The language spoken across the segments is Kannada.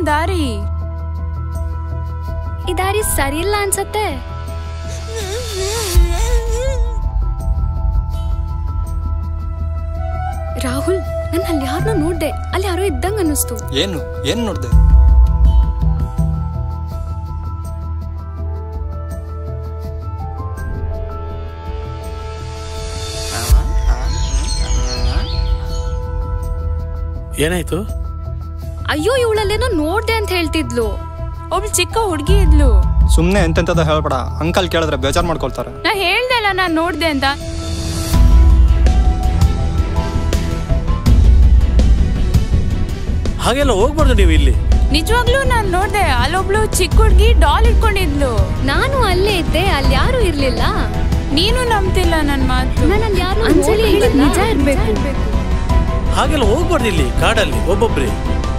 ದಾರಿ ಈ ದಾರಿ ಸರಿ ಇಲ್ಲ ಅನ್ಸತ್ತೆ ರಾಹುಲ್ ನಾನು ಅಲ್ಲಿ ಯಾರನ್ನೋ ನೋಡ್ದೆ ಅಲ್ಲಿ ಯಾರೋ ಇದ್ದಂಗ ಅನ್ನಿಸ್ತು ಏನು ಏನು ನೋಡ್ದೆ ಏನಾಯ್ತು ಅಯ್ಯೋ ಇವಳಲ್ಲೇನೋ ನೋಡ್ದೆ ಅಂತ ಹೇಳ್ತಿದ್ಲು ಒಬ್ಳು ಚಿಕ್ಕ ಹುಡುಗಿ ಇದ್ಲು ಸುಮ್ಮನೆ ಎಂತೆಂಥದ್ದು ಹೇಳ್ಬೇಡ ಅಂಕಲ್ ಕೇಳಿದ್ರೆ ಬೇಜಾರು ಮಾಡ್ಕೊಳ್ತಾರೆ ನಾ ಹೇಳ್ದಲ್ಲ ನಾನ್ ನೋಡ್ದೆ ಅಂತ ಹಾಗೆಲ್ಲ ಹೋಗ್ಬಾರ್ದು ನೀವು ಇಲ್ಲಿ ನಿಜವಾಗ್ಲೂ ನಾನ್ ನೋಡ್ದೆ ಅಲ್ಲೊಬ್ಳು ಚಿಕ್ಕ ಹುಡುಗಿ ಡಾಲ್ ಇಟ್ಕೊಂಡಿದ್ಲು ನಾನು ಅಲ್ಲೇ ಇದ್ದೆ ಅಲ್ಲಿ ಯಾರು ಇರ್ಲಿಲ್ಲ ನೀನು ನಂಬ್ತಿಲ್ಲ ನನ್ ಮಾತು ನಾನು ಅಲ್ಲಿ ಯಾರು ಅಂಜಲಿ ಹೇಳಿದ್ ನಿಜ ಇರ್ಬೇಕು ಹಾಗೆಲ್ಲ ಹೋಗ್ಬಾರ್ದು ಇಲ್ಲಿ ಕಾಡಲ್ಲಿ ಒಬ್ಬೊಬ್ರಿ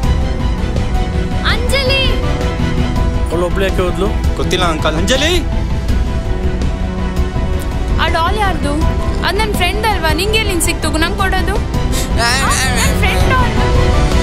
ಅಂಜಲಿ ಅವಳು ಒಬ್ಳು ಯಾಕೆ ಹೋದ್ಲು ಗೊತ್ತಿಲ್ಲ ಅಂಕಲ್ ಅಂಜಲಿ ಆ ಡಾಲ್ ಯಾರ್ದು ಅದ್ ನನ್ ಫ್ರೆಂಡ್ ಅಲ್ವಾ ನಿಂಗೆ ಎಲ್ಲಿ ಸಿಕ್ತು ನಂಗೆ ಕೊಡೋದು ನನ್ ಫ್ರೆಂಡ್ ಡಾಲ್